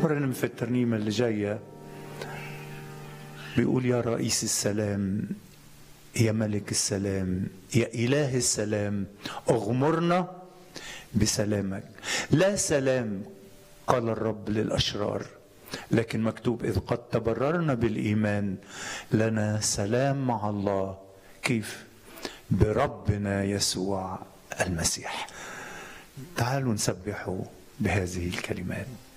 مرة في الترنيمة اللي جاية بيقول يا رئيس السلام يا ملك السلام يا إله السلام اغمرنا بسلامك لا سلام قال الرب للأشرار لكن مكتوب إذ قد تبررنا بالإيمان لنا سلام مع الله كيف بربنا يسوع المسيح تعالوا نسبحه بهذه الكلمات